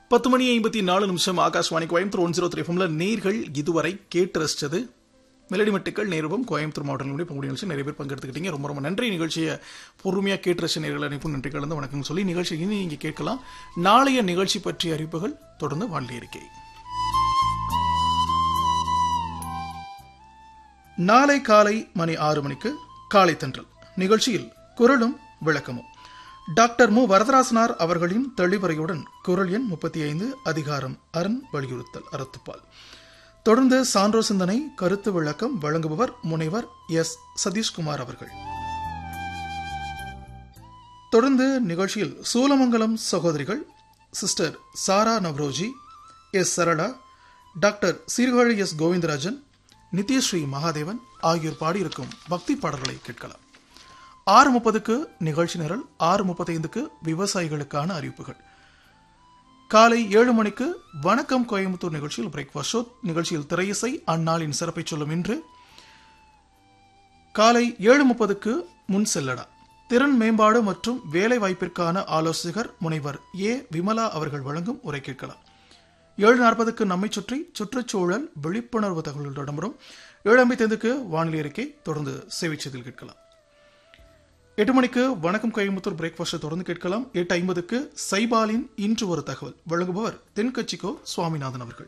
பத்து மணி ஐம்பத்தி நாலு நிமிஷம் Akashvani Coimbatore one zero three எஃப்எம்ல நேர்கள் இதுவரை கேட்டு ரசிச்சது மெலடி மெட்டுக்கள் நேருவம் கோயம்புத்தூர் மாவட்டங்களுடைய பங்குடி நிகழ்ச்சி நிறைய பேர் பங்கெடுத்துக்கிட்டீங்க ரொம்ப ரொம்ப நன்றி நிகழ்ச்சியை பொறுமையாக கேட்டு ரசிச்ச நேர்கள் அனைப்பும் நன்றி கலந்து வணக்கம் சொல்லி நிகழ்ச்சி இனி நீங்க கேட்கலாம் நாளைய நிகழ்ச்சி பற்றிய அறிவிப்புகள் தொடர்ந்து வானிலை அறிக்கை நாளை காலை மணி ஆறு மணிக்கு காலை தென்றல் நிகழ்ச்சியில் குரலும் விளக்கமும் டாக்டர் மு வரதராசனார் அவர்களின் தெளிவுரையுடன் குரல் எண் முப்பத்தி ஐந்து அதிகாரம் அரண் வலியுறுத்தல் அறத்துப்பால் தொடர்ந்து சான்றோ சிந்தனை கருத்து விளக்கம் வழங்குபவர் முனைவர் எஸ் சதீஷ்குமார் அவர்கள் தொடர்ந்து நிகழ்ச்சியில் சூலமங்கலம் சகோதரிகள் sister Sarah Navroji S Sarala doctor Sirkazhi S Govindarajan Nithyasree Mahadevan ஆகியோர் பாடியிருக்கும் பக்தி பாடல்களை கேட்கலாம் ஆறு முப்பதுக்கு நிகழ்ச்சி நிரல் ஆறு முப்பத்தைந்துக்கு விவசாயிகளுக்கான அறிவிப்புகள் காலை ஏழு மணிக்கு வணக்கம் கோயம்புத்தூர் நிகழ்ச்சியில் பிரேக்ஃபாஸ்ட் ஷோ நிகழ்ச்சியில் திரையிசை அந்நாளின் சிறப்பை சொல்லும் இன்று காலை ஏழு முப்பதுக்கு முன் செல்லடா திறன் மேம்பாடு மற்றும் வேலை வாய்ப்பிற்கான ஆலோசகர் முனைவர் ஏ விமலா அவர்கள் வழங்கும் உரை கேட்கலாம் ஏழு நாற்பதுக்கு நம்மை சுற்றி சுற்றுச்சூழல் விழிப்புணர்வு தகவல்கள் இடம்பெறும் ஏழு ஐம்பத்தைந்துக்கு வானிலை அறிக்கை தொடர்ந்து சேவைச்சதில் கேட்கலாம் எட்டு மணிக்கு வணக்கம் கோயம்புத்தூர் பிரேக்ஃபாஸ்ட் தொடர்ந்து கேட்கலாம் எட்டு ஐம்பதுக்கு சைபாலின் இன்று ஒரு தகவல் வழங்குபவர் தென்கட்சிக்கோ சுவாமிநாதன் அவர்கள்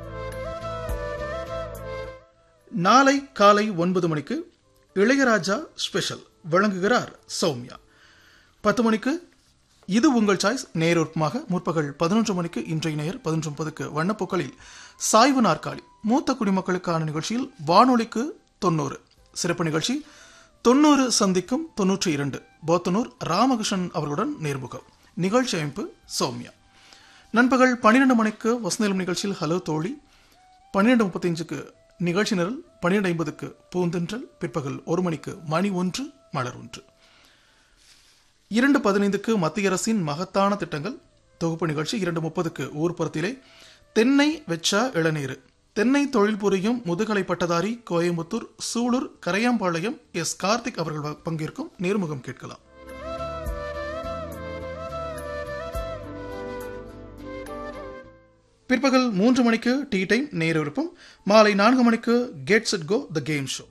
நாளை காலை ஒன்பது மணிக்கு இளையராஜா ஸ்பெஷல் வழங்குகிறார் சௌமியா பத்து மணிக்கு இது உங்கள் சாய்ஸ் நேரொருப்பமாக முற்பகல் பதினொன்று மணிக்கு இன்றைய நேர் பதினொன்று முப்பதுக்கு வண்ணப்பூக்களில் சாய்வு நாற்காலி மூத்த குடிமக்களுக்கான நிகழ்ச்சியில் வானொலிக்கு தொண்ணூறு சிறப்பு நிகழ்ச்சி தொண்ணூறு சந்திக்கும் தொன்னூற்றி இரண்டு போத்தனூர் ராமகிருஷ்ணன் அவர்களுடன் நேர்முகம் நிகழ்ச்சி அமைப்பு சௌமியா நண்பகல் பன்னிரண்டு மணிக்கு வசந்தலம் நிகழ்ச்சியில் ஹலோ தோழி பன்னிரெண்டு முப்பத்தஞ்சுக்கு நிகழ்ச்சி நிரல் பன்னிரெண்டு ஐம்பதுக்கு பூந்தென்றல் பிற்பகல் ஒரு மணிக்கு மணி ஒன்று மலர் ஒன்று இரண்டு பதினைந்துக்கு மத்திய அரசின் மகத்தான திட்டங்கள் தொகுப்பு நிகழ்ச்சி இரண்டு முப்பதுக்கு ஊர்ப்புறத்திலே தென்னை வெச்சா இளநீர் தென்னை தொழில் புரியும் முதுகலை பட்டதாரி கோயம்புத்தூர் சூலூர் கரையாம்பாளையம் எஸ் கார்த்திக் அவர்கள் பங்கேற்கும் நேர்முகம் கேட்கலாம் பிற்பகல் மூன்று மணிக்கு டீ டைம் நேர விருப்பம் மாலை நான்கு மணிக்கு get set go the game show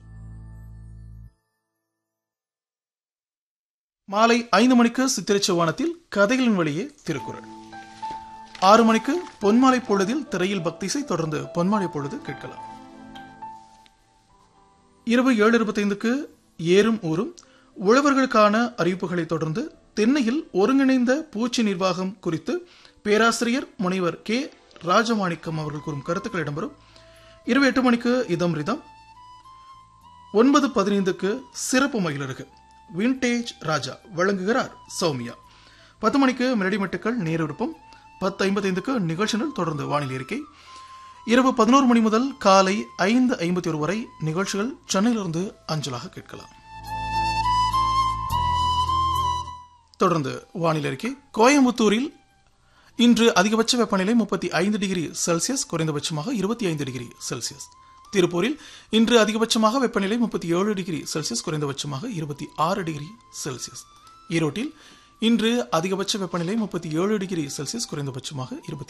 மாலை ஐந்து மணிக்கு சித்திரச்சவானத்தில் கதைகளின் வழியே திருக்குறள் ஆறு மணிக்கு பொன்மாலை பொழுதில் திரையில் பக்திசை தொடர்ந்து பொன்மாலை பொழுது கேட்கலாம் இரவு ஏழு இருபத்தைந்துக்கு ஏறும் ஊரும் உழவர்களுக்கான அறிவிப்புகளை தொடர்ந்து தென்னையில் ஒருங்கிணைந்த பூச்சி நிர்வாகம் குறித்து பேராசிரியர் முனைவர் கே ராஜமாணிக்கம் அவர்கள் கூறும் கருத்துக்கள் இடம்பெறும் இரவு எட்டு மணிக்கு இதம் ரிதம் ஒன்பது பதினைந்துக்கு சிறப்பு மகிழருக்கு விண்டேஜ் ராஜா வழங்குகிறார் சௌமியா பத்து மணிக்கு மெலடி மெட்டுக்கள் நேரிருப்பம் பத்து ஐம்பத்தைந்துக்கு நிகழ்ச்சிகள் தொடர்ந்து வானிலை அறிக்கை இரவு பதினோரு மணி முதல் காலை ஐந்து ஐம்பத்தி ஒரு வரை நிகழ்ச்சிகள் சென்னையிலிருந்து அஞ்சலாக கேட்கலாம் தொடர்ந்து வானிலை அறிக்கை கோயம்புத்தூரில் இன்று அதிகபட்ச வெப்பநிலை முப்பத்தி ஐந்து டிகிரி செல்சியஸ் குறைந்தபட்சமாக இருபத்தி ஐந்து டிகிரி செல்சியஸ் திருப்பூரில் இன்று அதிகபட்சமாக வெப்பநிலை முப்பத்தி ஏழு டிகிரி செல்சியஸ் குறைந்தபட்சமாக இருபத்தி ஆறு டிகிரி செல்சியஸ் ஈரோட்டில் இன்று அதிகபட்ச வெப்பநிலை முப்பத்தி ஏழு டிகிரி செல்சியஸ் குறைந்தபட்சமாக இருபத்தி